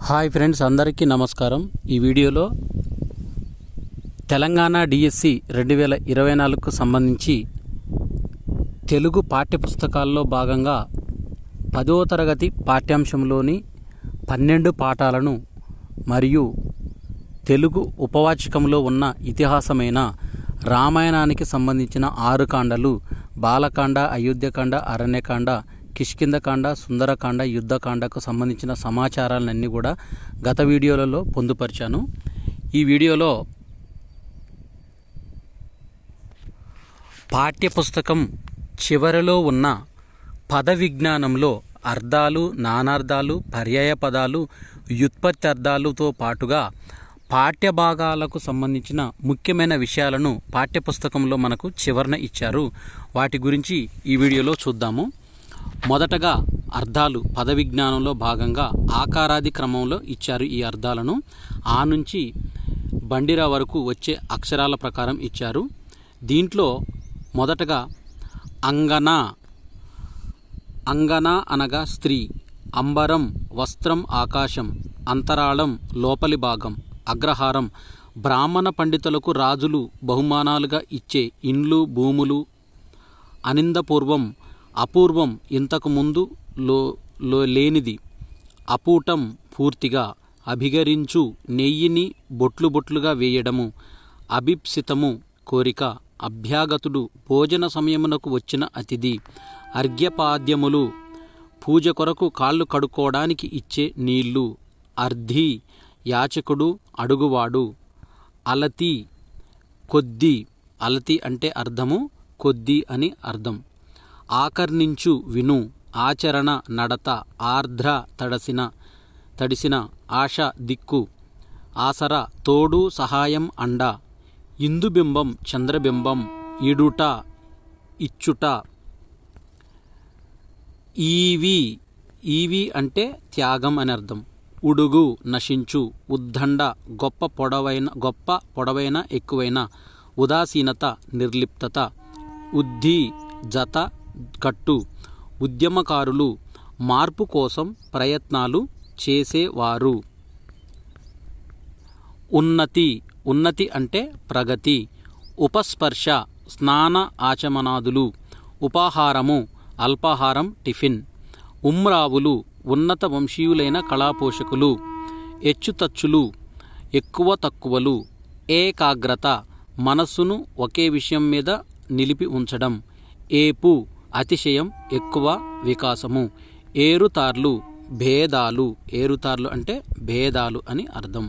hi friends అందరికీ నమస్కారం ఈ వీడియోలో తెలంగాణ డిఎస్సి రెండు వేల ఇరవై నాలుగుకు సంబంధించి తెలుగు పాఠ్యపుస్తకాల్లో భాగంగా పదవ తరగతి పాఠ్యాంశంలోని పన్నెండు పాఠాలను మరియు తెలుగు ఉపవాచకంలో ఉన్న ఇతిహాసమైన రామాయణానికి సంబంధించిన ఆరు కాండలు బాలకాండ అయోధ్యకాండ అరణ్యకాండ కిష్కిందకాండ సుందరకాండ యుద్ధకాండకు సంబంధించిన సమాచారాలన్నీ కూడా గత వీడియోలలో పొందుపరిచాను ఈ వీడియోలో పాఠ్యపుస్తకం చివరిలో ఉన్న పద విజ్ఞానంలో అర్థాలు నానార్థాలు పర్యాయ పదాలు వ్యుత్పత్తి అర్థాలతో పాటుగా పాఠ్య భాగాలకు సంబంధించిన ముఖ్యమైన విషయాలను పాఠ్యపుస్తకంలో మనకు చివరన ఇచ్చారు వాటి గురించి ఈ వీడియోలో చూద్దాము మొదటగా అర్థాలు పద విజ్ఞానంలో భాగంగా ఆకారాది క్రమంలో ఇచ్చారు ఈ అర్థాలను ఆ నుంచి బండిరా వరకు వచ్చే అక్షరాల ప్రకారం ఇచ్చారు దీంట్లో మొదటగా అంగన అంగన అనగా స్త్రీ అంబరం వస్త్రం ఆకాశం అంతరాళం లోపలి భాగం అగ్రహారం బ్రాహ్మణ పండితులకు రాజులు బహుమానాలుగా ఇచ్చే ఇండ్లు భూములు అనిందపూర్వం అపూర్వం ఇంతకు ముందు లో లో లేనిది అపూటం పూర్తిగా అభిగరించు నెయ్యిని బొట్లు బొట్లుగా వేయడము అభిప్సితము కోరిక అభ్యాగతుడు భోజన సమయమునకు వచ్చిన అతిథి అర్ఘ్యపాద్యములు పూజ కొరకు కాళ్ళు కడుక్కోవడానికి ఇచ్చే నీళ్లు అర్ధి యాచకుడు అడుగువాడు అలతి కొద్ది అలతి అంటే అర్థము కొద్ది అని అర్థం ఆకర్ణించు విను ఆచరణ నడత ఆర్ద్ర తడసిన తడిసిన ఆశ దిక్కు ఆసర తోడు సహాయం అండ ఇందుబింబం చంద్రబింబం ఇడుట ఇచ్చుట ఈవి ఈవి అంటే త్యాగం అని అర్థం ఉడుగు నశించు ఉద్దండ గొప్ప పొడవైన గొప్ప పొడవైన ఎక్కువైన ఉదాసీనత నిర్లిప్తత ఉద్ధి జత కట్టు ఉద్యమకారులు మార్పు కోసం ప్రయత్నాలు చేసేవారు ఉన్నతి ఉన్నతి అంటే ప్రగతి ఉపస్పర్శ స్నాన ఆచమనాదులు ఉపాహారము అల్పాహారం టిఫిన్ ఉమ్రావులు ఉన్నత వంశీయులైన కళాపోషకులు ఎచ్చుతచ్చులు ఎక్కువ తక్కువలు ఏకాగ్రత మనస్సును ఒకే విషయం మీద నిలిపి ఉంచడం ఏపు అతిశయం ఎక్కువ వికాసము ఏరుతార్లు భేదాలు ఏరుతార్లు అంటే భేదాలు అని అర్థం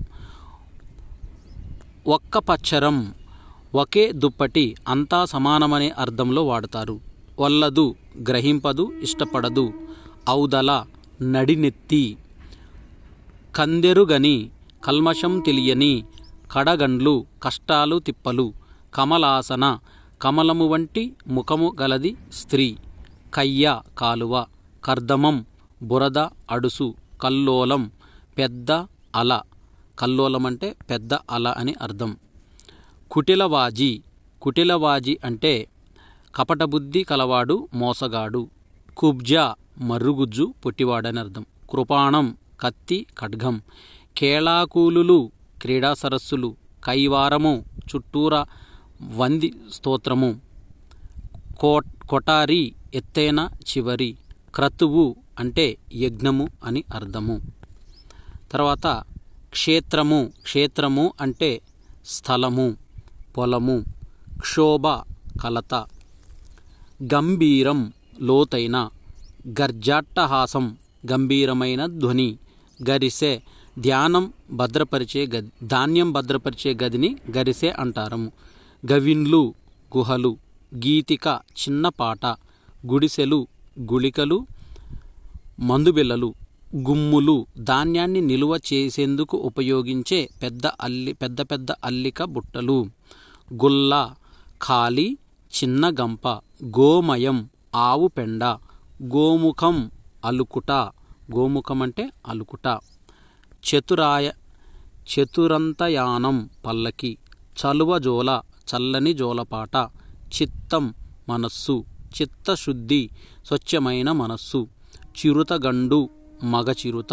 ఒక్క పచ్చరం ఒకే దుప్పటి అంతా సమానమనే అర్థంలో వాడతారు వల్లదు గ్రహింపదు ఇష్టపడదు ఔదల నడినెత్తి కందెరుగని కల్మషం తెలియని కడగండ్లు కష్టాలు తిప్పలు కమలాసన కమలము వంటి ముఖము గలది స్త్రీ కయ్య కాలువ కర్దమం బురద అడుసు కల్లోలం పెద్ద అల కల్లోలం అంటే పెద్ద అల అని అర్థం కుటిలవాజి కుటిలవాజి అంటే కపటబుద్ధి కలవాడు మోసగాడు కుబ్జా మర్రుగుజ్జు పొట్టివాడని అర్థం కృపాణం కత్తి ఖడ్గం కేళాకూలులు క్రీడా సరస్సులు కైవారము చుట్టూర వంది స్తోత్రము కోట్ కొటారి ఎత్తైన చివరి క్రతువు అంటే యజ్ఞము అని అర్థము తర్వాత క్షేత్రము క్షేత్రము అంటే స్థలము పొలము క్షోభ కలత గంభీరం లోతైన గర్జాట్టహాసం గంభీరమైన ధ్వని గరిసె ధ్యానం భద్రపరిచే గది ధాన్యం భద్రపరిచే గదిని గరిసె అంటారము గవిన్లు గుహలు గీతిక చిన్న పాట గుడిసెలు గుళికలు మందుబిల్లలు గుమ్ములు ధాన్యాన్ని నిలువ చేసేందుకు ఉపయోగించే పెద్ద అల్లి పెద్ద పెద్ద అల్లిక బుట్టలు గుల్ల ఖాళీ చిన్న గంప గోమయం ఆవు పెండ గోముఖం అలుకుట గోముఖం అంటే అలుకుట చతురాయ చతురంతయానం పల్లకి చలువజోల చల్లని జోలపాట చిత్తం మనస్సు చిత్తశుద్ధి స్వచ్ఛమైన మనస్సు చిరుతగండు మగ చిరుత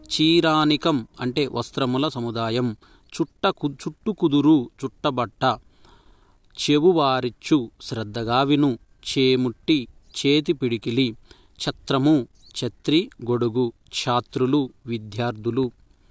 చీరానికం అంటే వస్త్రముల సముదాయం చుట్ట కు చుట్టు కుదురు చుట్టబట్ట చెవువారిచ్చు శ్రద్ధగా విను చేముట్టి చేతి పిడికిలి ఛత్రము ఛత్రి గొడుగు ఛాత్రులు విద్యార్థులు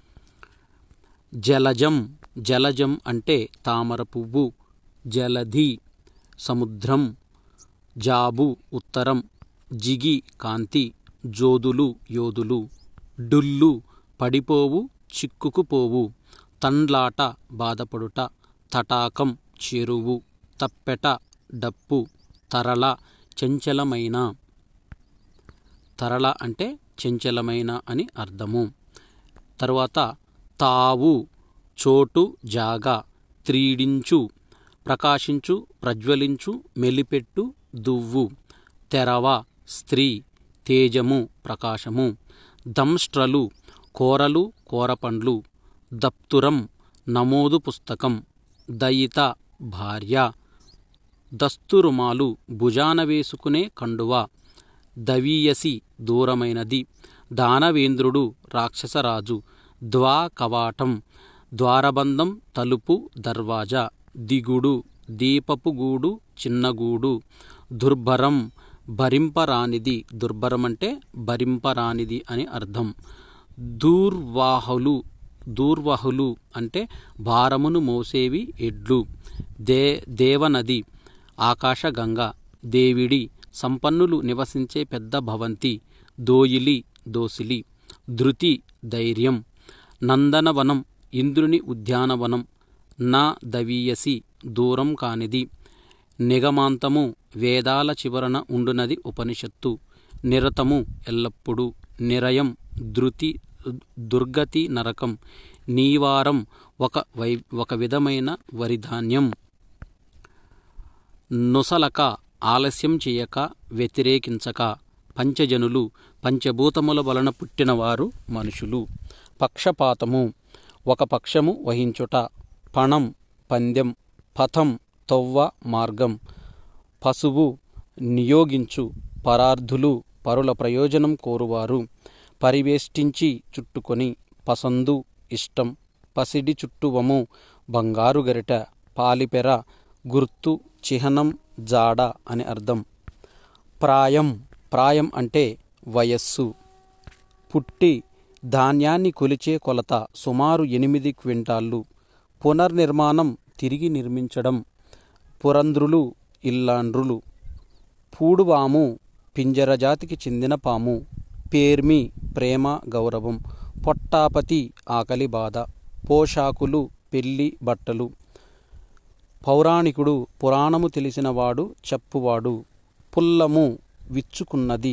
జలజం జలజం అంటే తామర పువ్వు జలధి సముద్రం జాబు ఉత్తరం జిగి కాంతి జోదులు యోధులు డుల్లు పడిపోవు చిక్కుకుపోవు తండ్లాట బాధపడుట తటాకం చెరువు తప్పెట డప్పు తరళ చంచలమైన తరళ అంటే చంచలమైన అని అర్థము తరువాత తావు చోటు జాగా త్రీడించు ప్రకాశించు ప్రజ్వలించు మెలిపెట్టు దువ్వు తెరవ స్త్రీ తేజము ప్రకాశము దంష్ట్రలు కోరలు కోరపండ్లు దప్తురం నమోదు పుస్తకం దయిత భార్య దస్తురుమాలు భుజాన వేసుకునే కండువ దవీయసి దూరమైనది దానవేంద్రుడు రాక్షసరాజు ద్వా కవాటం ద్వారబంధం తలుపు దర్వాజా దిగుడు దీపపు గూడు చిన్నగూడు దుర్భరం భరింపరానిది దుర్భరం అంటే భరింపరానిది అని అర్థం దూర్వాహులు దూర్వాహులు అంటే భారమును మోసేవి ఎడ్లు దే దేవనది ఆకాశగంగ దేవిడి సంపన్నులు నివసించే పెద్ద భవంతి దోయిలి దోసిలి ధృతి ధైర్యం నందనవనం ఇంద్రుని ఉద్యానవనం నా దవీయసి దూరం కానిది నిగమాంతము వేదాల చివరన ఉండునది ఉపనిషత్తు నిరతము ఎల్లప్పుడూ నిరయం ధృతి దుర్గతి నరకం నీవారం ఒక వై ఒక విధమైన వరిధాన్యం నొసలక ఆలస్యం చేయక వ్యతిరేకించక పంచజనులు పంచభూతముల వలన పుట్టినవారు మనుషులు పక్షపాతము ఒక పక్షము వహించుట పణం పందెం పథం తొవ్వ మార్గం పశువు నియోగించు పరార్థులు పరుల ప్రయోజనం కోరువారు పరివేష్టించి చుట్టుకొని పసందు ఇష్టం పసిడి చుట్టువము బంగారు గరిట పాలిపెర గుర్తు చిహ్నం జాడ అని అర్థం ప్రాయం ప్రాయం అంటే వయస్సు పుట్టి ధాన్యాన్ని కొలిచే కొలత సుమారు ఎనిమిది క్వింటాళ్ళు పునర్నిర్మాణం తిరిగి నిర్మించడం పురంధ్రులు ఇల్లాండ్రులు పూడువాము పింజరజాతికి చెందిన పాము పేర్మి ప్రేమ గౌరవం పొట్టాపతి ఆకలి బాధ పోషాకులు పెళ్లి బట్టలు పౌరాణికుడు పురాణము తెలిసినవాడు చెప్పువాడు పుల్లము విచ్చుకున్నది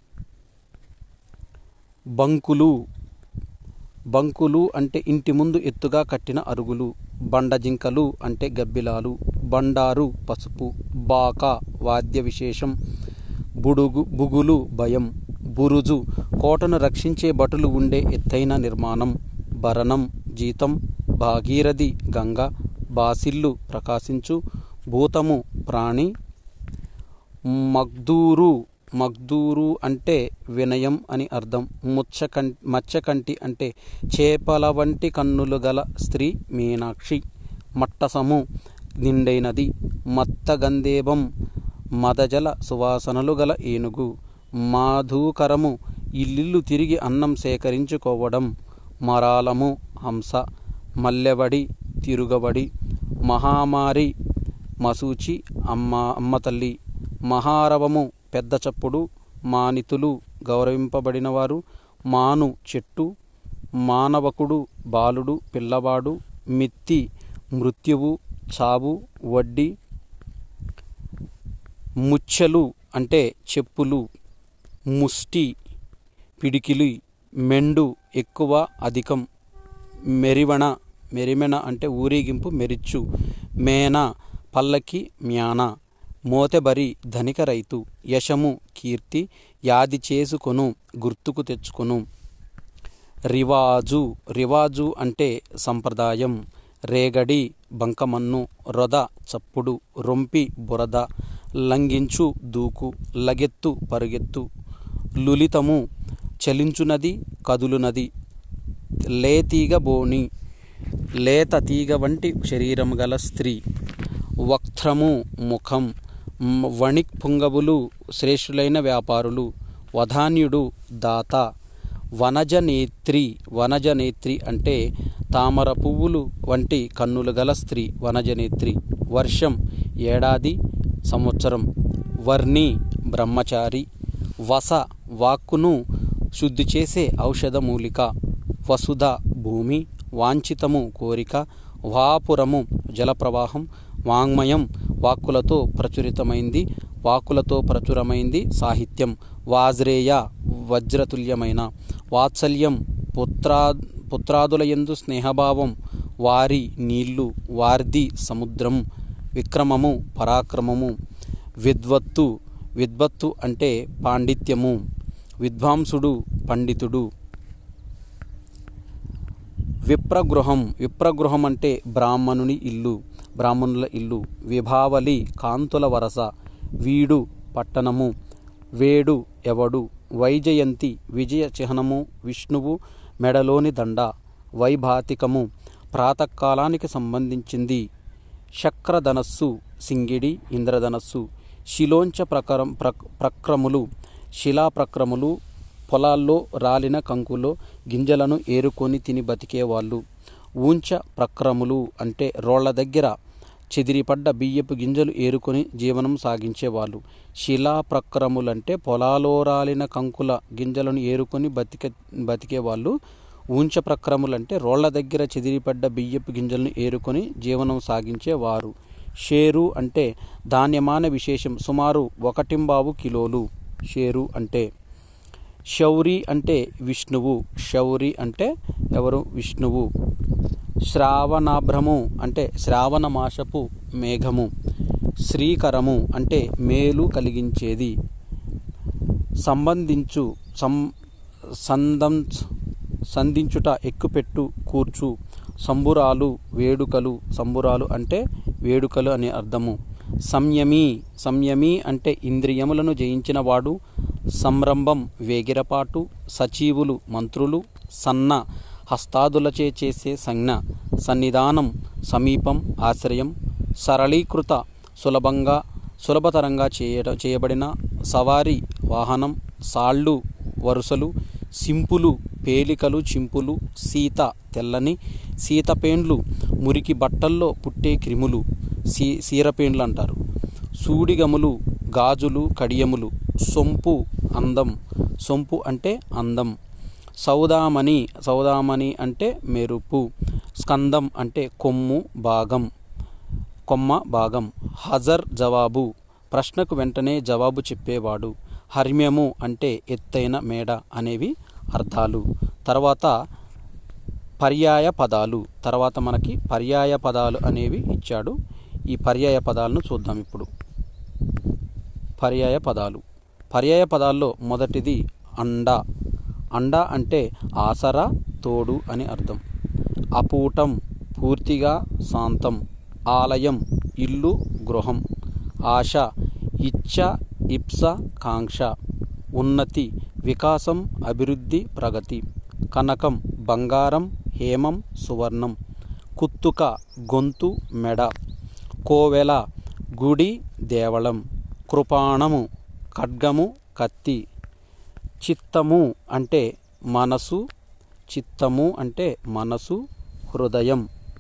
బంకులు బంకులు అంటే ఇంటి ముందు ఎత్తుగా కట్టిన అరుగులు బండజింకలు అంటే గబ్బిలాలు బండారు పసుపు బాక వాద్య విశేషం బుడుగు బుగులు భయం బురుజు కోటను రక్షించే భటులు ఉండే ఎత్తైన నిర్మాణం భరణం జీతం భాగీరథి గంగ బాసిల్లు ప్రకాశించు భూతము ప్రాణి మగ్దూరు మగ్దూరు అంటే వినయం అని అర్థం ముచ్చకం మచ్చకంటి అంటే చేపల వంటి కన్నులు గల స్త్రీ మీనాక్షి మట్టసము నిండైనది మత్తగంధేబం మదజల సువాసనలు గల ఏనుగు మాధూకరము ఇల్లిల్లు తిరిగి అన్నం సేకరించుకోవడం మరాలము హంస మల్లెవడి తిరుగబడి మహామారి మసూచి అమ్మ అమ్మ తల్లి మహారవము పెద్ద చప్పుడు మానితులు గౌరవింపబడినవారు మాను చెట్టు మానవకుడు బాలుడు పిల్లవాడు మిత్తి మృత్యువు చావు వడ్డీ ముచ్చెలు అంటే చెప్పులు ముష్టి పిడికిలి మెండు ఎక్కువ అధికం మెరివణ మెరిమెన అంటే ఊరేగింపు మెరిచ్చు మేన పల్లకి మ్యాన మోతెబరి ధనిక రైతు యశము కీర్తి యాది చేసుకొను గుర్తుకు తెచ్చుకొను రివాజు రివాజు అంటే సంప్రదాయం రేగడి బంకమన్ను రొద చప్పుడు రొంపి బురద లంఘించు దూకు లగెత్తు పరుగెత్తు లులితము చలించునది కదులునది లేతీగ బోని లేత తీగ వంటి శరీరం గల స్త్రీ వక్త్రము ముఖం మ్, వణిక్ పుంగవులు శ్రేష్ఠులైన వ్యాపారులు వధాన్యుడు దాత వనజనేత్రి వనజనేత్రి అంటే తామర పువ్వులు వంటి కన్నులు గల స్త్రీ వనజనేత్రి వర్షం ఏడాది సంవత్సరం వర్ణి బ్రహ్మచారి వస వాక్కును శుద్ధి చేసే ఔషధ మూలిక వసుధ భూమి వాంఛితము కోరిక వాపురము జలప్రవాహం వాంగ్మయం వాక్కులతో ప్రచురితమైంది వాక్కులతో ప్రచురమైంది సాహిత్యం వాజ్రేయ వజ్రతుల్యమైన వాత్సల్యం పుత్రా పుత్రాదులయందు స్నేహభావం వారి నీళ్లు వార్ది సముద్రం విక్రమము పరాక్రమము విద్వత్తు విద్వత్తు అంటే పాండిత్యము విద్వాంసుడు పండితుడు విప్రగృహం విప్రగృహం అంటే బ్రాహ్మణుని ఇల్లు బ్రాహ్మణుల ఇల్లు విభావలి కాంతుల వరస వీడు పట్టణము వేడు ఎవడు వైజయంతి విజయ చిహ్నము విష్ణువు మెడలోని దండ వైభాతికము ప్రాతకాలానికి సంబంధించింది శక్రధనస్సు సింగిడి ఇంద్రధనస్సు శిలోంచ ప్రకరం ప్రక్ ప్రక్రములు శిలా ప్రక్రములు పొలాల్లో రాలిన కంకులో గింజలను ఏరుకొని తిని బతికేవాళ్ళు ఊంచ ప్రక్రములు అంటే రోళ్ల దగ్గర చెదిరిపడ్డ బియ్యపు గింజలు ఏరుకొని జీవనం సాగించేవాళ్ళు శిలా ప్రక్రములంటే పొలాలో రాలిన కంకుల గింజలను ఏరుకొని బతికే బతికేవాళ్ళు ఊంచ ప్రక్రములంటే రోళ్ల దగ్గర చెదిరిపడ్డ బియ్యపు గింజలను ఏరుకొని జీవనం సాగించేవారు షేరు అంటే ధాన్యమాన విశేషం సుమారు ఒకటింబావు కిలోలు షేరు అంటే శౌరి అంటే విష్ణువు శౌరి అంటే ఎవరు విష్ణువు శ్రావణాభ్రము అంటే శ్రావణ మాసపు మేఘము శ్రీకరము అంటే మేలు కలిగించేది సంబంధించు సం సందం సంధించుట ఎక్కుపెట్టు కూర్చు సంబురాలు వేడుకలు సంబురాలు అంటే వేడుకలు అనే అర్థము సంయమి సంయమి అంటే ఇంద్రియములను జయించినవాడు సంరంభం వేగిరపాటు సచీవులు మంత్రులు సన్న హస్తాదులచే చేసే సంజ్ఞ సన్నిధానం సమీపం ఆశ్రయం సరళీకృత సులభంగా సులభతరంగా చేయడ చేయబడిన సవారి వాహనం సాళ్ళు వరుసలు సింపులు పేలికలు చింపులు సీత తెల్లని సీతపేండ్లు మురికి బట్టల్లో పుట్టే క్రిములు సీ సీరపేండ్లు అంటారు సూడిగములు గాజులు కడియములు సొంపు అందం సొంపు అంటే అందం సౌదామణి సౌదామణి అంటే మెరుపు స్కందం అంటే కొమ్ము భాగం కొమ్మ భాగం హజర్ జవాబు ప్రశ్నకు వెంటనే జవాబు చెప్పేవాడు హర్మ్యము అంటే ఎత్తైన మేడ అనేవి అర్థాలు తర్వాత పర్యాయ పదాలు తర్వాత మనకి పర్యాయ పదాలు అనేవి ఇచ్చాడు ఈ పర్యాయ పదాలను చూద్దాం ఇప్పుడు పర్యాయ పదాలు పర్యాయ పదాల్లో మొదటిది అండ అండ అంటే ఆసరా తోడు అని అర్థం అపూటం పూర్తిగా శాంతం ఆలయం ఇల్లు గృహం ఆశ ఇచ్చ ఇప్స కాంక్ష ఉన్నతి వికాసం అభివృద్ధి ప్రగతి కనకం బంగారం హేమం సువర్ణం కుత్తుక గొంతు మెడ కోవెల గుడి దేవళం కృపాణము ఖడ్గము కత్తి చిత్తము అంటే మనసు చిత్తము అంటే మనసు హృదయం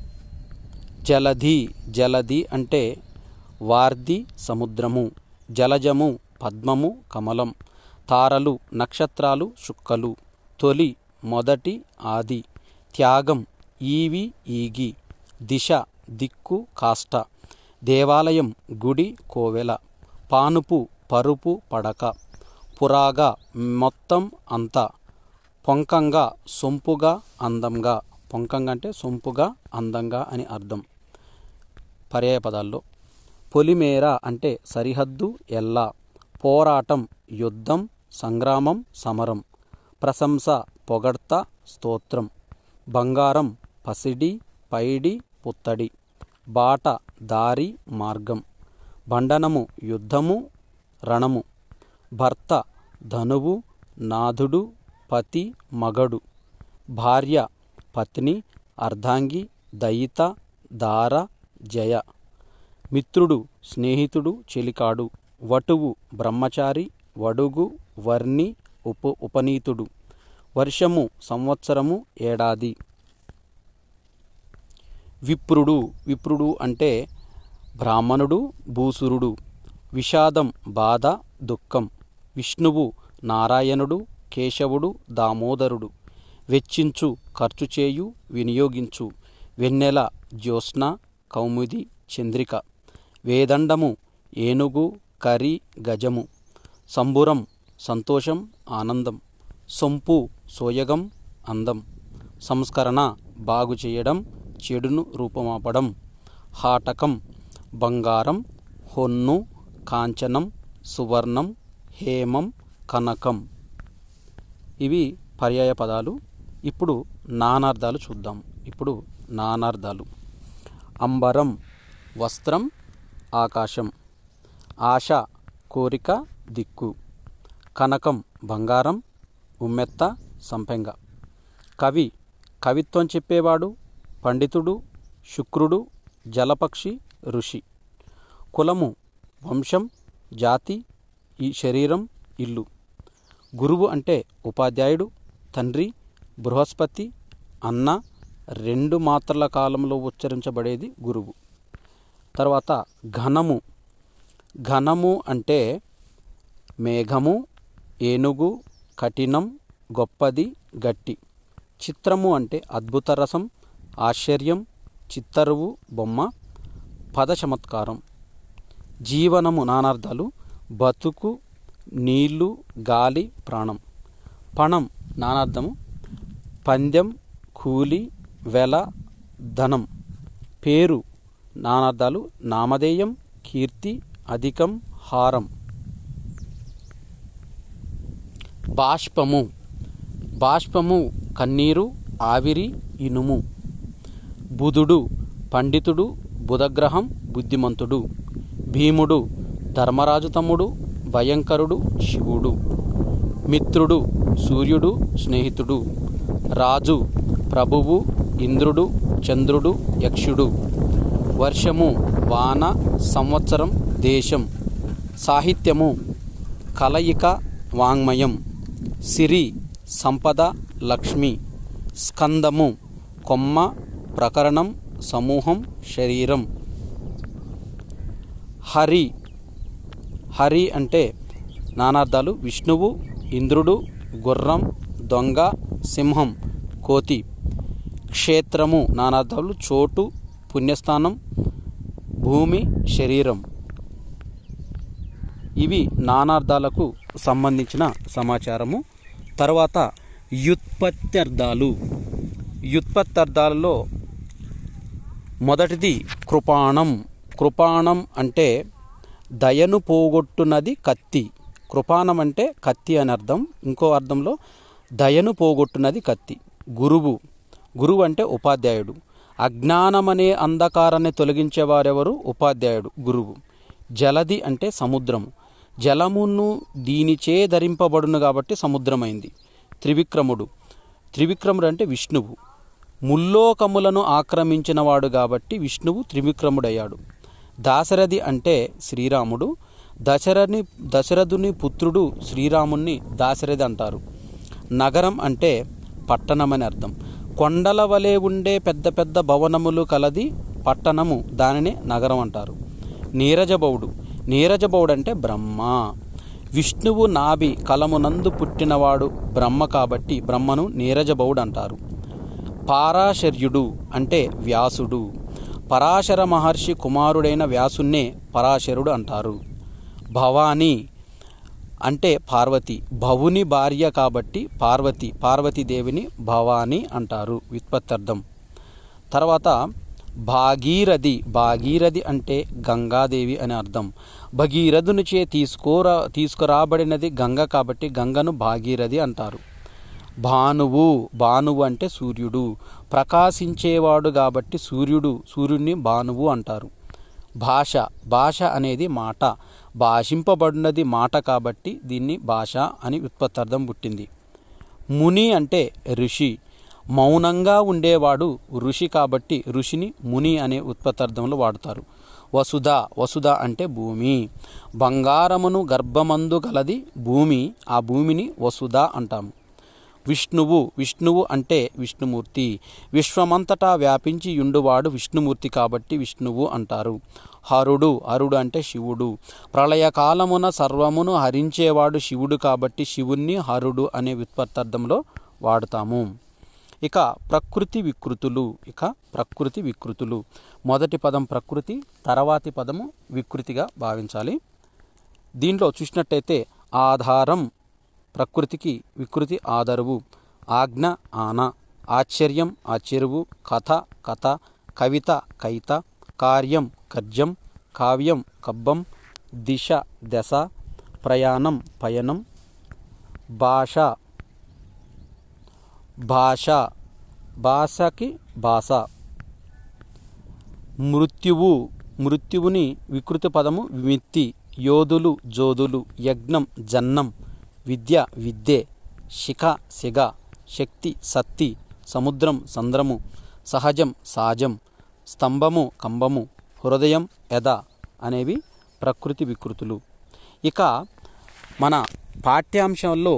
జలధి జలధి అంటే వార్ది సముద్రము జలజము పద్మము కమలం తారలు నక్షత్రాలు చుక్కలు తొలి మొదటి ఆది త్యాగం ఈవి ఈగి దిశ దిక్కు కాష్ట దేవాలయం గుడి కోవెల పానుపు పరుపు పడక పురాగా మొత్తం అంతా పొంకంగా సొంపుగా అందంగా పొంకంగా అంటే సొంపుగా అందంగా అని అర్థం పర్యాయ పదాల్లో పొలిమేర అంటే సరిహద్దు ఎల్లా పోరాటం యుద్ధం సంగ్రామం సమరం ప్రశంస పొగడ్త స్తోత్రం బంగారం పసిడి పైడి పుత్తడి బాట దారి మార్గం బండనము యుద్ధము రణము భర్త ధనువు నాథుడు పతి మగడు భార్య పత్ని అర్ధాంగి దయిత దార జయ మిత్రుడు స్నేహితుడు చెలికాడు వటువు బ్రహ్మచారి వడుగు వర్ణి ఉప ఉపనీతుడు వర్షము సంవత్సరము ఏడాది విప్రుడు విప్రుడు అంటే బ్రాహ్మణుడు భూసురుడు విషాదం బాధ దుఃఖం విష్ణువు నారాయణుడు కేశవుడు దామోదరుడు వెచ్చించు ఖర్చు చేయు వినియోగించు వెన్నెల జ్యోత్స్న కౌముది చంద్రిక వేదండము ఏనుగు కరి గజము సంబురం సంతోషం ఆనందం సొంపు సోయగం అందం సంస్కరణ బాగు చేయడం చెడును రూపమాపడం హాటకం బంగారం హొన్ను కాంచనం సువర్ణం హేమం కనకం ఇవి పర్యాయ పదాలు ఇప్పుడు నానార్థాలు చూద్దాం ఇప్పుడు నానార్థాలు అంబరం వస్త్రం ఆకాశం ఆశ కోరిక దిక్కు కనకం బంగారం ఉమ్మెత్త సంపెంగ కవి కవిత్వం చెప్పేవాడు పండితుడు శుక్రుడు జలపక్షి ఋషి కులము వంశం జాతి ఈ శరీరం ఇల్లు గురువు అంటే ఉపాధ్యాయుడు తండ్రి బృహస్పతి అన్న రెండు మాత్రల కాలంలో ఉచ్చరించబడేది గురువు తర్వాత ఘనము ఘనము అంటే మేఘము ఏనుగు కఠినం గొప్పది గట్టి చిత్రము అంటే అద్భుత రసం ఆశ్చర్యం చిత్తరువు బొమ్మ పద చమత్కారం జీవనము నానార్థాలు బతుకు నీళ్లు గాలి ప్రాణం పణం నానార్థము పందెం కూలి వెల ధనం పేరు నానార్థాలు నామధేయం కీర్తి అధికం హారం బాష్పము బాష్పము కన్నీరు ఆవిరి ఇనుము బుధుడు పండితుడు బుధగ్రహం బుద్ధిమంతుడు భీముడు ధర్మరాజు తమ్ముడు భయంకరుడు శివుడు మిత్రుడు సూర్యుడు స్నేహితుడు రాజు ప్రభువు ఇంద్రుడు చంద్రుడు యక్షుడు వర్షము వాన సంవత్సరం దేశం సాహిత్యము కలయిక వాంగ్మయం సిరి సంపద లక్ష్మి స్కందము కొమ్మ ప్రకరణం సమూహం శరీరం హరి హరి అంటే నానార్థాలు విష్ణువు ఇంద్రుడు గుర్రం దొంగ సింహం కోతి క్షేత్రము నానార్థాలు చోటు పుణ్యస్థానం భూమి శరీరం ఇవి నానార్థాలకు సంబంధించిన సమాచారము తర్వాత వ్యుత్పత్త్యర్థాలు వ్యుత్పత్త్యర్థాలలో మొదటిది కృపాణం కృపాణం అంటే దయను పోగొట్టునది కత్తి కృపాణం అంటే కత్తి అని అర్థం ఇంకో అర్థంలో దయను పోగొట్టునది కత్తి గురువు గురువు అంటే ఉపాధ్యాయుడు అజ్ఞానమనే అంధకారాన్ని తొలగించేవారెవరు ఉపాధ్యాయుడు గురువు జలది అంటే సముద్రము జలమును దీనిచే ధరింపబడును కాబట్టి సముద్రమైంది త్రివిక్రముడు త్రివిక్రముడు అంటే విష్ణువు ముల్లోకములను ఆక్రమించినవాడు కాబట్టి విష్ణువు త్రివిక్రముడయ్యాడు దాశరథి అంటే శ్రీరాముడు దశరథి దశరథుని పుత్రుడు శ్రీరాముణ్ణి దాశరథి అంటారు నగరం అంటే పట్టణమని అర్థం కొండల వలె ఉండే పెద్ద పెద్ద భవనములు కలది పట్టణము దానినే నగరం అంటారు నీరజబౌడు నీరజబౌడు అంటే బ్రహ్మ విష్ణువు నాభి కలమునందు పుట్టినవాడు బ్రహ్మ కాబట్టి బ్రహ్మను నీరజబౌడు అంటారు పారాశర్యుడు అంటే వ్యాసుడు పరాశర మహర్షి కుమారుడైన వ్యాసున్నే పరాశరుడు అంటారు భవానీ అంటే పార్వతి భవుని భార్య కాబట్టి పార్వతి పార్వతీదేవిని భవాని అంటారు వ్యుత్పత్తర్థం తర్వాత భాగీరథి భాగీరథి అంటే గంగాదేవి అని అర్థం భగీరథునిచే తీసుకోరా తీసుకురాబడినది గంగ కాబట్టి గంగను భాగీరథి అంటారు భానువు భానువు అంటే సూర్యుడు ప్రకాశించేవాడు కాబట్టి సూర్యుడు సూర్యుడిని భానువు అంటారు భాష భాష అనేది మాట భాషింపబడినది మాట కాబట్టి దీన్ని భాష అని ఉత్పత్తార్థం పుట్టింది ముని అంటే ఋషి మౌనంగా ఉండేవాడు ఋషి కాబట్టి ఋషిని ముని అనే ఉత్పత్తార్థంలో వాడతారు వసుధ వసుధ అంటే భూమి బంగారమును గర్భమందు గలది భూమి ఆ భూమిని వసుధ అంటాము విష్ణువు విష్ణువు అంటే విష్ణుమూర్తి విశ్వమంతటా వ్యాపించి యుండువాడు విష్ణుమూర్తి కాబట్టి విష్ణువు అంటారు హరుడు హరుడు అంటే శివుడు ప్రళయకాలమున సర్వమును హరించేవాడు శివుడు కాబట్టి శివుణ్ణి హరుడు అనే వ్యుత్పత్తార్థంలో వాడుతాము ఇక ప్రకృతి వికృతులు ఇక ప్రకృతి వికృతులు మొదటి పదం ప్రకృతి తర్వాతి పదము వికృతిగా భావించాలి దీంట్లో చూసినట్టయితే ఆధారం ప్రకృతికి వికృతి ఆదరువు ఆజ్ఞ ఆన ఆశ్చర్యం ఆశ్చర్యవు కథ కథ కవిత కైత కార్యం కర్జం కావ్యం కబ్బం దిశ దశ ప్రయాణం పయనం భాష భాష భాషకి భాష మృత్యువు మృత్యువుని వికృతి పదము విమిత్తి యోధులు జోధులు యజ్ఞం జన్నం విద్య విద్యే శిఖ సిగ శక్తి సత్తి సముద్రం సంద్రము సహజం సాజం స్తంభము కంబము హృదయం ఎద అనేవి ప్రకృతి వికృతులు ఇక మన పాఠ్యాంశంలో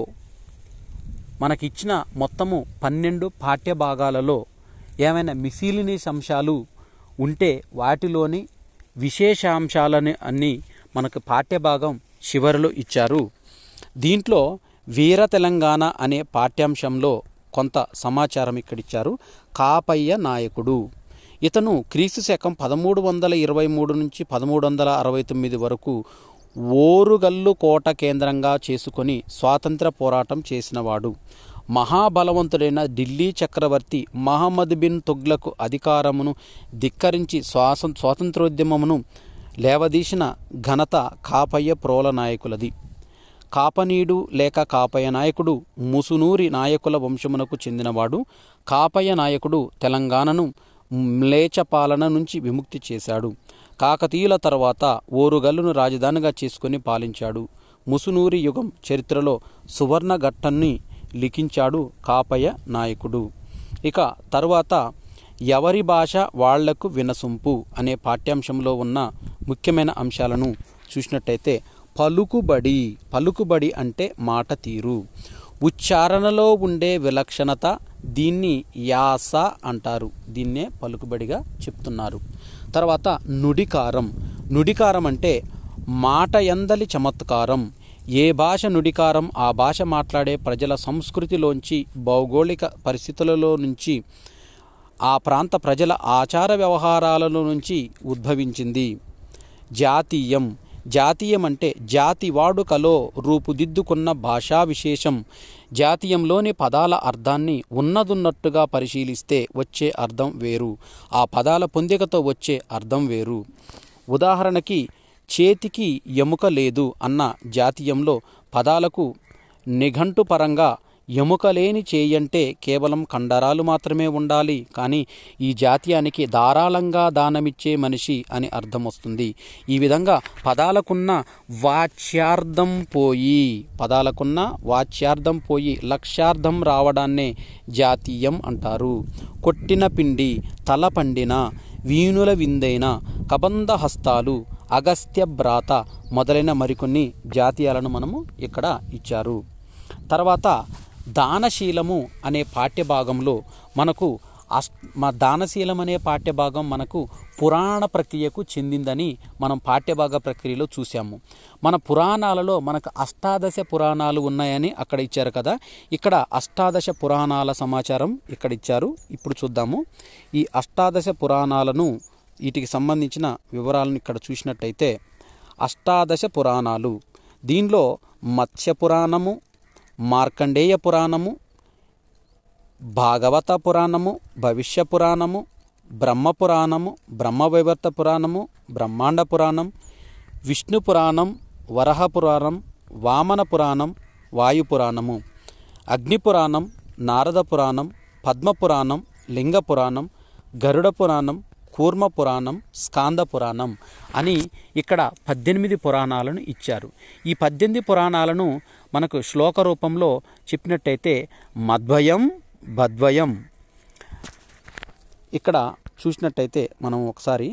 మనకిచ్చిన మొత్తము పన్నెండు పాఠ్య భాగాలలో ఏమైనా మిసిలినీస్ అంశాలు ఉంటే వాటిలోని విశేషాంశాలని అన్ని మనకు పాఠ్యభాగం చివరిలో ఇచ్చారు దీంట్లో వీర తెలంగాణ అనే పాఠ్యాంశంలో కొంత సమాచారం ఇక్కడిచ్చారు కాపయ్య నాయకుడు ఇతను క్రీస్తు శకం పదమూడు వందల ఇరవై మూడు నుంచి పదమూడు వందల అరవై తొమ్మిది వరకు ఓరుగల్లు కోట కేంద్రంగా చేసుకొని స్వాతంత్ర పోరాటం చేసినవాడు మహాబలవంతుడైన ఢిల్లీ చక్రవర్తి మహమ్మద్ బిన్ తుగ్లకు అధికారమును ధిక్కరించి స్వాసం స్వాతంత్రోద్యమమును లేవదీసిన ఘనత కాపయ్య ప్రోల నాయకులది కాపనీడు లేక కాపయ్య నాయకుడు ముసునూరి నాయకుల వంశమునకు చెందినవాడు కాపయ్య నాయకుడు తెలంగాణను మ్లేచ పాలన నుంచి విముక్తి చేశాడు కాకతీయుల తర్వాత ఓరుగల్లును రాజధానిగా చేసుకుని పాలించాడు ముసునూరి యుగం చరిత్రలో సువర్ణ ఘట్టాన్ని లిఖించాడు కాపయ్య నాయకుడు ఇక తరువాత ఎవరి భాష వాళ్లకు వినసొంపు అనే పాఠ్యాంశంలో ఉన్న ముఖ్యమైన అంశాలను చూసినట్టయితే పలుకుబడి పలుకుబడి అంటే మాట తీరు ఉచ్చారణలో ఉండే విలక్షణత దీన్ని యాస అంటారు దీన్నే పలుకుబడిగా చెప్తున్నారు తర్వాత నుడికారం నుడికారం అంటే మాట ఎందలి చమత్కారం ఏ భాష నుడికారం ఆ భాష మాట్లాడే ప్రజల సంస్కృతిలోంచి భౌగోళిక పరిస్థితులలో నుంచి ఆ ప్రాంత ప్రజల ఆచార వ్యవహారాలలో నుంచి ఉద్భవించింది జాతీయం జాతీయం అంటే జాతి వాడుకలో రూపుదిద్దుకున్న భాషా విశేషం జాతీయంలోని పదాల అర్థాన్ని ఉన్నదున్నట్టుగా పరిశీలిస్తే వచ్చే అర్థం వేరు ఆ పదాల పొందికతో వచ్చే అర్థం వేరు ఉదాహరణకి చేతికి ఎముక లేదు అన్న జాతీయంలో పదాలకు నిఘంటు పరంగా ఎముక లేని చేయంటే కేవలం కండరాలు మాత్రమే ఉండాలి కానీ ఈ జాతీయానికి ధారాళంగా దానమిచ్చే మనిషి అని అర్థం వస్తుంది ఈ విధంగా పదాలకున్న వాచ్యార్థం పోయి పదాలకున్న వాచ్యార్థం పోయి లక్ష్యార్థం రావడాన్నే జాతీయం అంటారు కొట్టిన పిండి తల పండిన వీణుల విందైన కబంధ హస్తాలు అగస్త్య బ్రాత మొదలైన మరికొన్ని జాతీయాలను మనము ఇక్కడ ఇచ్చారు తర్వాత దానశీలము అనే పాఠ్యభాగంలో మనకు అస్ మా దానశీలం అనే పాఠ్యభాగం మనకు పురాణ ప్రక్రియకు చెందిందని మనం పాఠ్యభాగ ప్రక్రియలో చూసాము మన పురాణాలలో మనకు అష్టాదశ పురాణాలు ఉన్నాయని అక్కడ ఇచ్చారు కదా ఇక్కడ అష్టాదశ పురాణాల సమాచారం ఇక్కడ ఇచ్చారు ఇప్పుడు చూద్దాము ఈ అష్టాదశ పురాణాలను వీటికి సంబంధించిన వివరాలను ఇక్కడ చూసినట్టయితే అష్టాదశ పురాణాలు దీనిలో మత్స్య పురాణము మార్కండేయ పురాణము భాగవత పురాణము భవిష్య పురాణము బ్రహ్మ పురాణము బ్రహ్మవైవర్త పురాణము బ్రహ్మాండ పురాణం విష్ణు పురాణం వరహ పురాణం వామన పురాణం వాయు పురాణము అగ్ని పురాణం నారద పురాణం పద్మ పురాణం లింగ పురాణం గరుడ పురాణం కూర్మ పురాణం స్కాంద పురాణం అని ఇక్కడ పద్దెనిమిది పురాణాలను ఇచ్చారు ఈ పద్దెనిమిది పురాణాలను మనకు శ్లోక రూపంలో చెప్పినట్టయితే మద్వయం బద్వయం ఇక్కడ చూసినట్టయితే మనం ఒకసారి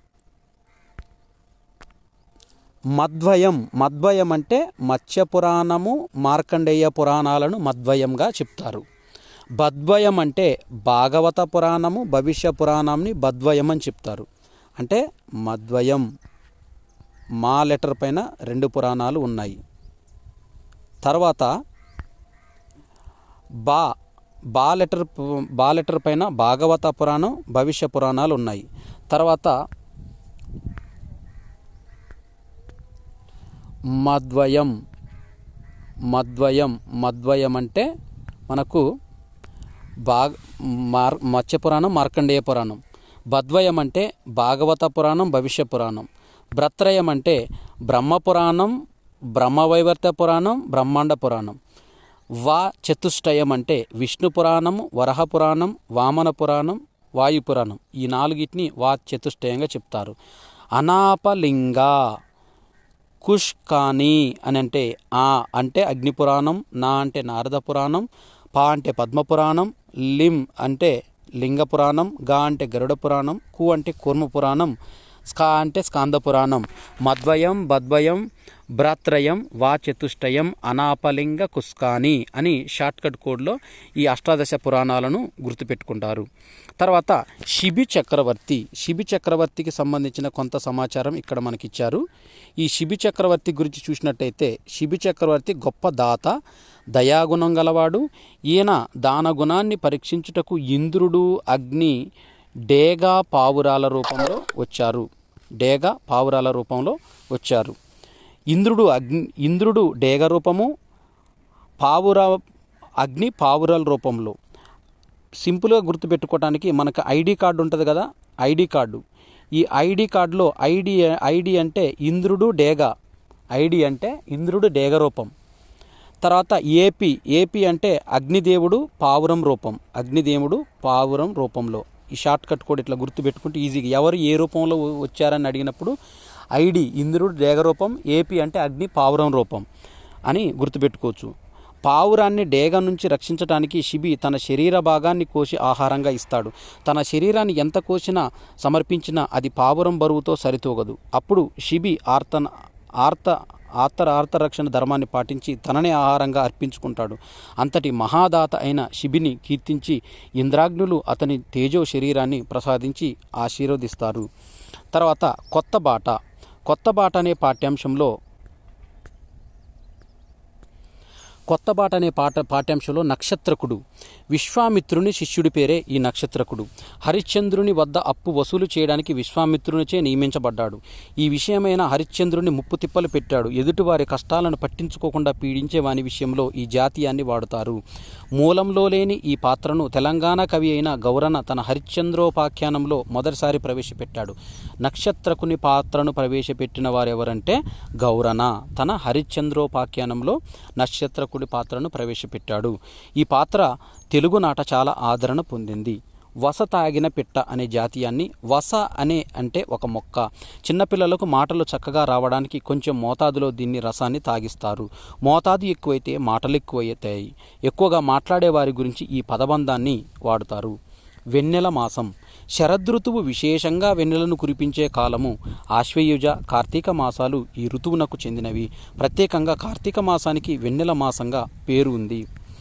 మద్వయం మద్వయం అంటే మత్స్య పురాణము మార్కండేయ పురాణాలను మద్వయంగా చెప్తారు బద్వయం అంటే భాగవత పురాణము భవిష్య పురాణంని బద్వయం అని చెప్తారు అంటే మద్వయం మా లెటర్ పైన రెండు పురాణాలు ఉన్నాయి తర్వాత బా బా లెటర్ బా లెటర్ పైన భాగవత పురాణం భవిష్య పురాణాలు ఉన్నాయి తర్వాత మద్వయం మద్వయం మద్వయం అంటే మనకు బాగ్ మార్ మత్స్య పురాణం మార్కండేయ పురాణం బద్వయం అంటే భాగవత పురాణం భవిష్య పురాణం భ్రత్రయం అంటే బ్రహ్మ పురాణం బ్రహ్మవైవర్త పురాణం బ్రహ్మాండ పురాణం వా చతుష్టయం అంటే విష్ణు పురాణము వరహ పురాణం వామన పురాణం వాయు పురాణం ఈ నాలుగిటిని వా చతుష్టయంగా చెప్తారు అనాపలింగ కుష్ కాని అని అంటే ఆ అంటే అగ్నిపురాణం నా అంటే నారద పురాణం పా అంటే పద్మపురాణం లిం అంటే లింగ పురాణం గా అంటే గరుడ పురాణం కు అంటే కూర్మ పురాణం స్కా అంటే స్కాంద పురాణం మద్వయం బద్వయం భ్రాత్రయం వా చతుష్టయం అనాపలింగ కుస్కాని అని షార్ట్కట్ కోడ్లో ఈ అష్టాదశ పురాణాలను గుర్తుపెట్టుకుంటారు తర్వాత శిబి చక్రవర్తి శిబి చక్రవర్తికి సంబంధించిన కొంత సమాచారం ఇక్కడ మనకిచ్చారు ఈ శిబి చక్రవర్తి గురించి చూసినట్టయితే శిబి చక్రవర్తి గొప్ప దాత దయాగుణం గలవాడు ఈయన దానగుణాన్ని పరీక్షించుటకు ఇంద్రుడు అగ్ని డేగా పావురాల రూపంలో వచ్చారు డేగా పావురాల రూపంలో వచ్చారు ఇంద్రుడు అగ్ని ఇంద్రుడు డేగ రూపము పావుర అగ్ని పావురాల రూపంలో సింపుల్గా గుర్తుపెట్టుకోవడానికి మనకు ఐడి కార్డు ఉంటుంది కదా ఐడి కార్డు ఈ ఐడి కార్డులో ఐడి ఐడి అంటే ఇంద్రుడు డేగ ఐడి అంటే ఇంద్రుడు డేగ రూపం తర్వాత ఏపీ ఏపీ అంటే అగ్నిదేవుడు పావురం రూపం అగ్నిదేవుడు పావురం రూపంలో ఈ షార్ట్ కట్ కూడా ఇట్లా గుర్తుపెట్టుకుంటే ఈజీగా ఎవరు ఏ రూపంలో వచ్చారని అడిగినప్పుడు ఐడి ఇంద్రుడు డేగ రూపం ఏపీ అంటే అగ్ని పావురం రూపం అని గుర్తుపెట్టుకోవచ్చు పావురాన్ని డేగ నుంచి రక్షించడానికి శిబి తన శరీర భాగాన్ని కోసి ఆహారంగా ఇస్తాడు తన శరీరాన్ని ఎంత కోసినా సమర్పించినా అది పావురం బరువుతో సరితూగదు అప్పుడు శిబి ఆర్తన ఆర్త ఆర్తర ఆర్తరక్షణ ధర్మాన్ని పాటించి తననే ఆహారంగా అర్పించుకుంటాడు అంతటి మహాదాత అయిన శిబిని కీర్తించి ఇంద్రాగ్నులు అతని తేజో శరీరాన్ని ప్రసాదించి ఆశీర్వదిస్తారు తర్వాత కొత్త బాట కొత్త బాట అనే పాఠ్యాంశంలో కొత్త బాట అనే పాట పాఠ్యాంశంలో నక్షత్రకుడు విశ్వామిత్రుని శిష్యుడి పేరే ఈ నక్షత్రకుడు హరిశ్చంద్రుని వద్ద అప్పు వసూలు చేయడానికి విశ్వామిత్రునిచే నియమించబడ్డాడు ఈ విషయమైన హరిశ్చంద్రుని ముప్పు తిప్పలు పెట్టాడు ఎదుటివారి కష్టాలను పట్టించుకోకుండా పీడించే వాని విషయంలో ఈ జాతీయాన్ని వాడుతారు మూలంలో లేని ఈ పాత్రను తెలంగాణ కవి అయిన గౌరన తన హరిశ్చంద్రోపాఖ్యానంలో మొదటిసారి ప్రవేశపెట్టాడు నక్షత్రకుని పాత్రను ప్రవేశపెట్టిన వారెవరంటే గౌరన తన హరిశ్చంద్రోపాఖ్యానంలో నక్షత్రకుడి పాత్రను ప్రవేశపెట్టాడు ఈ పాత్ర తెలుగునాట చాలా ఆదరణ పొందింది వస తాగిన పిట్ట అనే జాతీయాన్ని వస అనే అంటే ఒక మొక్క చిన్నపిల్లలకు మాటలు చక్కగా రావడానికి కొంచెం మోతాదులో దీన్ని రసాన్ని తాగిస్తారు మోతాదు ఎక్కువైతే మాటలు ఎక్కువైతాయి ఎక్కువగా మాట్లాడే వారి గురించి ఈ పదబంధాన్ని వాడుతారు వెన్నెల మాసం శరదృతువు విశేషంగా వెన్నెలను కురిపించే కాలము ఆశ్వయుజ కార్తీక మాసాలు ఈ ఋతువునకు చెందినవి ప్రత్యేకంగా కార్తీక మాసానికి వెన్నెల మాసంగా పేరు ఉంది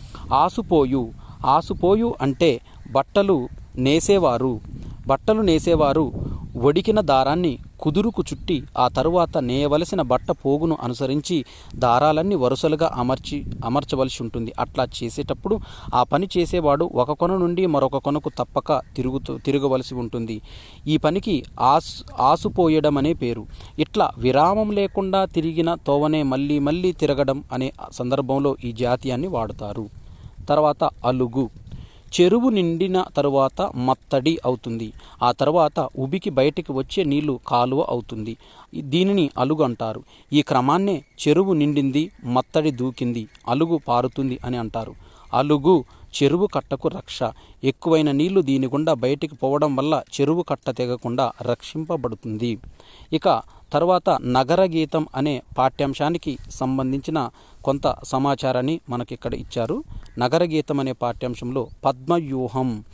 ఆసుపోయు ఆసుపోయు అంటే బట్టలు నేసేవారు బట్టలు నేసేవారు వడికిన దారాన్ని కుదురుకు చుట్టి ఆ తరువాత నేయవలసిన బట్ట పోగును అనుసరించి దారాలన్నీ వరుసలుగా అమర్చి అమర్చవలసి ఉంటుంది అట్లా చేసేటప్పుడు ఆ పని చేసేవాడు ఒక కొన నుండి మరొక కొనకు తప్పక తిరుగుతూ తిరగవలసి ఉంటుంది ఈ పనికి ఆసు ఆసుపోయడం అనే పేరు ఇట్లా విరామం లేకుండా తిరిగిన తోవనే మళ్ళీ మళ్ళీ తిరగడం అనే సందర్భంలో ఈ జాతీయాన్ని వాడుతారు తర్వాత అలుగు చెరువు నిండిన తరువాత మత్తడి అవుతుంది ఆ తర్వాత ఉబికి బయటికి వచ్చే నీళ్లు కాలువ అవుతుంది దీనిని అలుగు అంటారు ఈ క్రమాన్నే చెరువు నిండింది మత్తడి దూకింది అలుగు పారుతుంది అని అంటారు అలుగు చెరువు కట్టకు రక్ష ఎక్కువైన నీళ్లు దీని గుండా బయటికి పోవడం వల్ల చెరువు కట్ట తెగకుండా రక్షింపబడుతుంది ఇక తర్వాత నగర గీతం అనే పాఠ్యాంశానికి సంబంధించిన కొంత సమాచారాన్ని మనకిక్కడ ఇచ్చారు నగర గీతం అనే పాఠ్యాంశంలో పద్మవ్యూహం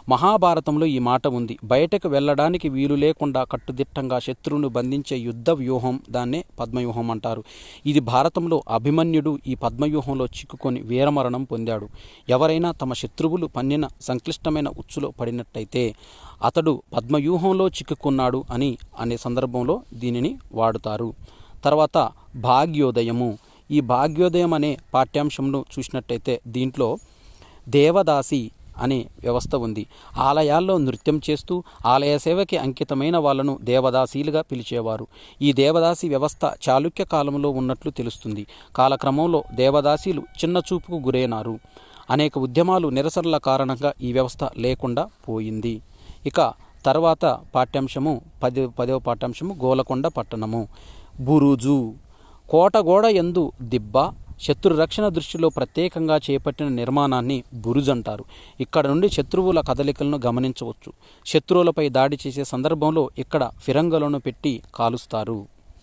మహాభారతంలో ఈ మాట ఉంది బయటకు వెళ్ళడానికి వీలు లేకుండా కట్టుదిట్టంగా శత్రువును బంధించే యుద్ధ వ్యూహం దాన్నే పద్మవ్యూహం అంటారు ఇది భారతంలో అభిమన్యుడు ఈ పద్మవ్యూహంలో చిక్కుకొని వీరమరణం పొందాడు ఎవరైనా తమ శత్రువులు పన్నిన సంక్లిష్టమైన ఉచ్చులో పడినట్టయితే అతడు పద్మవ్యూహంలో చిక్కుకున్నాడు అని అనే సందర్భంలో దీనిని వాడుతారు తర్వాత భాగ్యోదయము ఈ భాగ్యోదయం అనే పాఠ్యాంశంను చూసినట్టయితే దీంట్లో దేవదాసి అనే వ్యవస్థ ఉంది ఆలయాల్లో నృత్యం చేస్తూ ఆలయ సేవకి అంకితమైన వాళ్ళను దేవదాసీలుగా పిలిచేవారు ఈ దేవదాసి వ్యవస్థ చాళుక్య కాలంలో ఉన్నట్లు తెలుస్తుంది కాలక్రమంలో దేవదాసీలు చిన్న చూపుకు గురైనారు అనేక ఉద్యమాలు నిరసనల కారణంగా ఈ వ్యవస్థ లేకుండా పోయింది ఇక తర్వాత పాఠ్యాంశము పది పదవ పాఠ్యాంశము గోలకొండ పట్టణము బురుజు కోటగోడ ఎందు దిబ్బ శత్రు రక్షణ దృష్టిలో ప్రత్యేకంగా చేపట్టిన నిర్మాణాన్ని బురుజ్ అంటారు ఇక్కడ నుండి శత్రువుల కదలికలను గమనించవచ్చు శత్రువులపై దాడి చేసే సందర్భంలో ఇక్కడ ఫిరంగులను పెట్టి కాలుస్తారు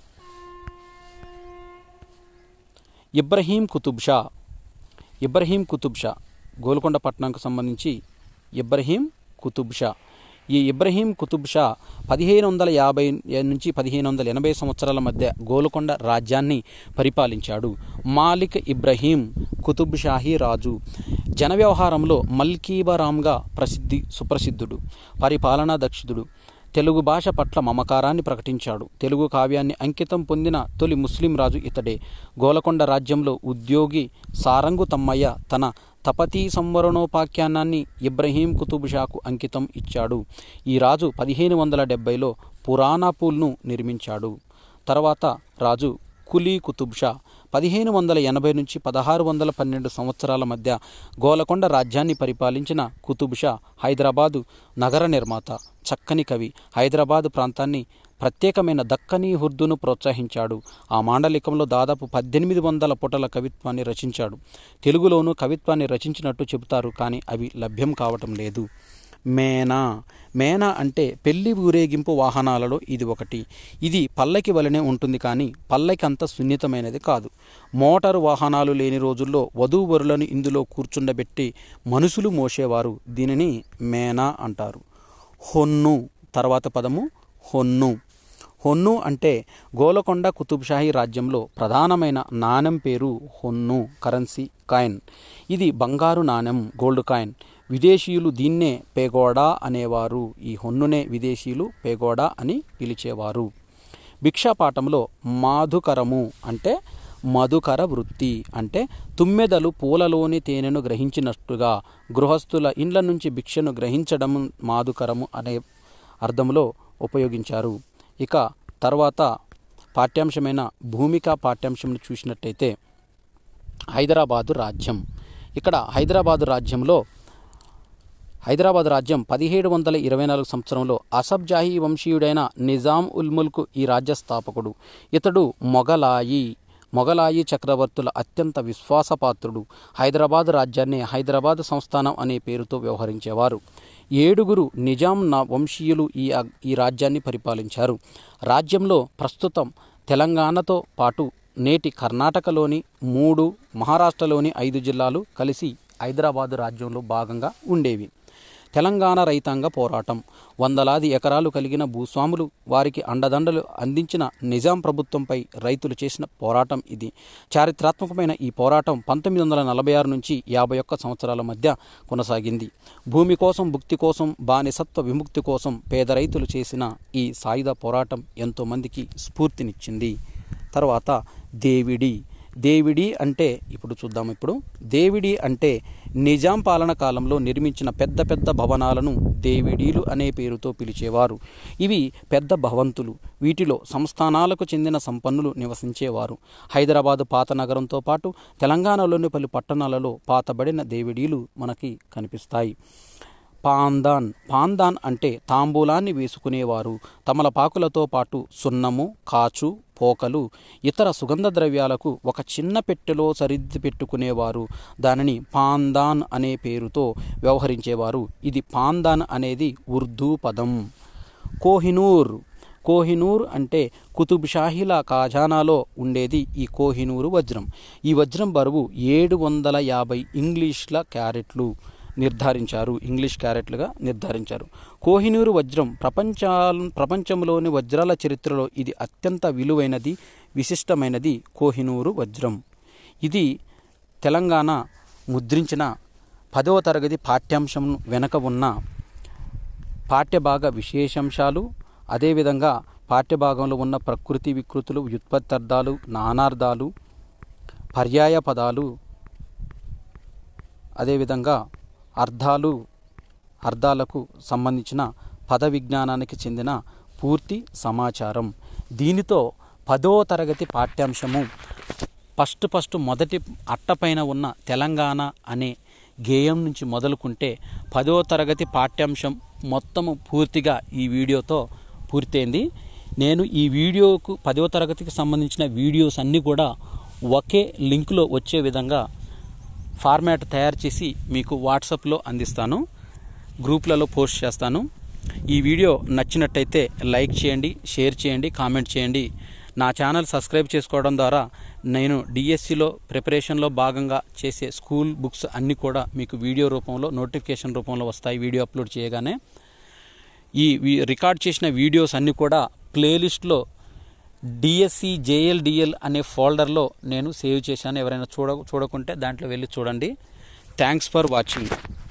ఇబ్రహీం కుతుబ్ షా ఇబ్రహీం కుతుబ్ షా గోల్కొండ పట్టణంకు సంబంధించి ఇబ్రహీం కుతుబ్ షా ఈ ఇబ్రహీం కుతుబ్ షా పదిహేను వందల యాభై నుంచి పదిహేను వందల ఎనభై సంవత్సరాల మధ్య గోల్కొండ రాజ్యాన్ని పరిపాలించాడు మాలిక్ ఇబ్రహీం కుతుబ్ షాహీ రాజు జన వ్యవహారంలో మల్కీబరామ్గా ప్రసిద్ధి సుప్రసిద్ధుడు పరిపాలనా దక్షితుడు తెలుగు భాష పట్ల మమకారాన్ని ప్రకటించాడు తెలుగు కావ్యాన్ని అంకితం పొందిన తొలి ముస్లిం రాజు ఇతడే గోలకొండ రాజ్యంలో ఉద్యోగి సారంగు తమ్మయ్య తన తపతీ సంవరణోపాఖ్యానాన్ని ఇబ్రహీం కుతుబ్ షాకు అంకితం ఇచ్చాడు ఈ రాజు పదిహేను వందల డెబ్బైలో పురాణాపూల్ను నిర్మించాడు తర్వాత రాజు కులీ కుతుబ్ షా పదిహేను వందల ఎనభై నుంచి పదహారు వందల పన్నెండు సంవత్సరాల మధ్య గోలకొండ రాజ్యాన్ని పరిపాలించిన కుతుబ్ షా హైదరాబాదు నగర నిర్మాత చక్కని కవి హైదరాబాదు ప్రాంతాన్ని ప్రత్యేకమైన దక్కనీ హుర్దును ప్రోత్సహించాడు ఆ మాండలికంలో దాదాపు పద్దెనిమిది వందల పుటల కవిత్వాన్ని రచించాడు తెలుగులోనూ కవిత్వాన్ని రచించినట్టు చెబుతారు కానీ అవి లభ్యం కావటం లేదు మేనా మేనా అంటే పెళ్లి ఊరేగింపు వాహనాలలో ఇది ఒకటి ఇది పల్లకి వలనే ఉంటుంది కానీ పల్లకి అంత సున్నితమైనది కాదు మోటారు వాహనాలు లేని రోజుల్లో వధూవరులను ఇందులో కూర్చుండబెట్టి మనుషులు మోసేవారు దీనిని మేనా అంటారు హొన్ను తర్వాత పదము హొన్ను హొన్ను అంటే గోలకొండ కుతుబ్షాహీ రాజ్యంలో ప్రధానమైన నాణెం పేరు హొన్ను కరెన్సీ కాయిన్ ఇది బంగారు నాణెం గోల్డ్ కాయిన్ విదేశీయులు దీన్నే పేగోడా అనేవారు ఈ హొన్నునే విదేశీయులు పేగోడా అని పిలిచేవారు భిక్షాపాఠంలో మాధుకరము అంటే మధుకర వృత్తి అంటే తుమ్మెదలు పూలలోని తేనెను గ్రహించినట్టుగా గృహస్థుల ఇండ్ల నుంచి భిక్షను గ్రహించడం మాధుకరము అనే అర్థంలో ఉపయోగించారు ఇక తర్వాత పాఠ్యాంశమైన భూమిక పాఠ్యాంశంను చూసినట్టయితే హైదరాబాదు రాజ్యం ఇక్కడ హైదరాబాదు రాజ్యంలో హైదరాబాద్ రాజ్యం పదిహేడు వందల ఇరవై నాలుగు సంవత్సరంలో అసబ్జాహీ వంశీయుడైన నిజాం ఉల్ ముల్క్ ఈ రాజ్య స్థాపకుడు ఇతడు మొఘలాయి మొఘలాయి చక్రవర్తుల అత్యంత విశ్వాసపాత్రుడు హైదరాబాద్ రాజ్యాన్ని హైదరాబాద్ సంస్థానం అనే పేరుతో వ్యవహరించేవారు ఏడుగురు నిజాం నా వంశీయులు ఈ ఈ రాజ్యాన్ని పరిపాలించారు రాజ్యంలో ప్రస్తుతం తెలంగాణతో పాటు నేటి కర్ణాటకలోని మూడు మహారాష్ట్రలోని ఐదు జిల్లాలు కలిసి హైదరాబాదు రాజ్యంలో భాగంగా ఉండేవి తెలంగాణ రైతాంగ పోరాటం వందలాది ఎకరాలు కలిగిన భూస్వాములు వారికి అండదండలు అందించిన నిజాం ప్రభుత్వంపై రైతులు చేసిన పోరాటం ఇది చారిత్రాత్మకమైన ఈ పోరాటం పంతొమ్మిది వందల నలభై ఆరు నుంచి యాభై ఒక్క సంవత్సరాల మధ్య కొనసాగింది భూమి కోసం భుక్తి కోసం బానిసత్వ విముక్తి కోసం పేద రైతులు చేసిన ఈ సాయుధ పోరాటం ఎంతోమందికి స్ఫూర్తినిచ్చింది తర్వాత దేవిడి దేవిడి అంటే ఇప్పుడు చూద్దాం ఇప్పుడు దేవిడి అంటే నిజాం పాలన కాలంలో నిర్మించిన పెద్ద పెద్ద భవనాలను దేవిడీలు అనే పేరుతో పిలిచేవారు ఇవి పెద్ద భవంతులు వీటిలో సంస్థానాలకు చెందిన సంపన్నులు నివసించేవారు హైదరాబాదు పాత నగరంతో పాటు తెలంగాణలోని పలు పట్టణాలలో పాతబడిన దేవిడీలు మనకి కనిపిస్తాయి పాందాన్ పాందాన్ అంటే తాంబూలాన్ని వేసుకునేవారు తమలపాకులతో పాటు సున్నము కాచు పోకలు ఇతర సుగంధ ద్రవ్యాలకు ఒక చిన్న పెట్టెలో సరిద్ది పెట్టుకునేవారు దానిని పాందాన్ అనే పేరుతో వ్యవహరించేవారు ఇది పాందాన్ అనేది ఉర్దూ పదం కోహినూర్ కోహినూర్ అంటే కుతుబ్ షాహీల ఖజానాలో ఉండేది ఈ కోహినూరు వజ్రం ఈ వజ్రం బరువు ఏడు వందల యాభై ఇంగ్లీష్ల క్యారెట్లు నిర్ధారించారు ఇంగ్లీష్ క్యారెట్లుగా నిర్ధారించారు కోహినూరు వజ్రం ప్రపంచ ప్రపంచంలోని వజ్రాల చరిత్రలో ఇది అత్యంత విలువైనది విశిష్టమైనది కోహినూరు వజ్రం ఇది తెలంగాణ ముద్రించిన పదవ తరగతి పాఠ్యాంశం వెనక ఉన్న పాఠ్యభాగ విశేషాంశాలు అదేవిధంగా పాఠ్యభాగంలో ఉన్న ప్రకృతి వికృతులు వ్యుత్పత్తార్థాలు నానార్థాలు పర్యాయ పదాలు అదేవిధంగా అర్థాలు అర్థాలకు సంబంధించిన పద విజ్ఞానానికి చెందిన పూర్తి సమాచారం దీనితో పదో తరగతి పాఠ్యాంశము ఫస్ట్ ఫస్ట్ మొదటి అట్టపైన ఉన్న తెలంగాణ అనే గేయం నుంచి మొదలుకుంటే పదో తరగతి పాఠ్యాంశం మొత్తము పూర్తిగా ఈ వీడియోతో పూర్తయింది నేను ఈ వీడియోకు పదో తరగతికి సంబంధించిన వీడియోస్ అన్నీ కూడా ఒకే లింక్లో వచ్చే విధంగా ఫార్మాట్ తయారు చేసి మీకు వాట్సాప్లో అందిస్తాను గ్రూప్లలో పోస్ట్ చేస్తాను ఈ వీడియో నచ్చినట్టయితే లైక్ చేయండి షేర్ చేయండి కామెంట్ చేయండి నా ఛానల్ సబ్స్క్రైబ్ చేసుకోవడం ద్వారా నేను డిఎస్సిలో ప్రిపరేషన్లో భాగంగా చేసే స్కూల్ బుక్స్ అన్నీ కూడా మీకు వీడియో రూపంలో నోటిఫికేషన్ రూపంలో వస్తాయి వీడియో అప్లోడ్ చేయగానే ఈ వి- రికార్డ్ చేసిన వీడియోస్ అన్నీ కూడా ప్లేలిస్ట్లో డిఎస్సి జేఎల్డిఎల్ అనే ఫోల్డర్లో నేను సేవ్ చేశాను ఎవరైనా చూడ చూడకుంటే దాంట్లో వెళ్ళి చూడండి థ్యాంక్స్ ఫర్ వాచింగ్